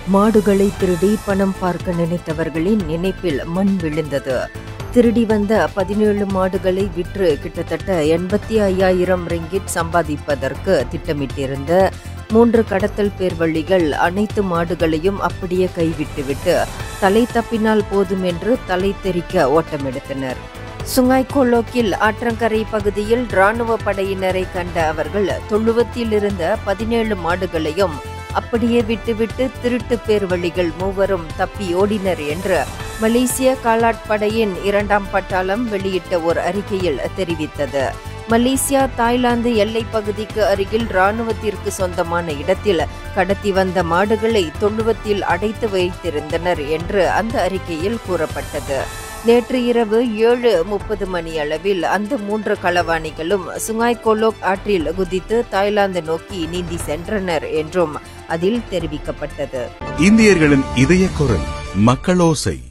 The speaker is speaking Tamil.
மாடுகளை திருடி பணம் பார்க்க நினைத்தவர்களின் நினைப்பில் மண் விழுந்தது திருடி வந்த பதினேழு மாடுகளை விற்று கிட்டத்தட்ட எண்பத்தி ஐயாயிரம் ரிங்கிட் சம்பாதிப்பதற்கு திட்டமிட்டிருந்த மூன்று கடத்தல் பேர்வழிகள் அனைத்து மாடுகளையும் அப்படியே கைவிட்டுவிட்டு தலை தப்பினால் போதும் என்று தலை தெறிக்க ஓட்டமெடுத்தனர் சுங்காய் கோலோக்கில் ஆற்றங்கரை பகுதியில் ராணுவ படையினரை கண்ட அவர்கள் தொழுவத்தில் இருந்த பதினேழு மாடுகளையும் அப்படியே விட்டுவிட்டு திருட்டு பேர்வழிகள் மூவரும் தப்பி ஓடினர் என்று மலேசிய காலாட்படையின் இரண்டாம் பட்டாளம் வெளியிட்ட ஒரு அறிக்கையில் தெரிவித்தது மலேசியா தாய்லாந்து எல்லை பகுதிக்கு அருகில் ராணுவத்திற்கு சொந்தமான இடத்தில் கடத்தி வந்த மாடுகளை தொழுவத்தில் அடைத்து வைத்திருந்தனர் என்று அந்த அறிக்கையில் கூறப்பட்டது நேற்று இரவு ஏழு முப்பது மணி அளவில் அந்த மூன்று களவாணிகளும் சுங்காய் கோலோக் ஆற்றில் குதித்து தாய்லாந்து நோக்கி நீந்தி சென்றனர் என்றும் அதில் தெரிவிக்கப்பட்டது இந்தியர்களின் இதய குரல் மக்களோசை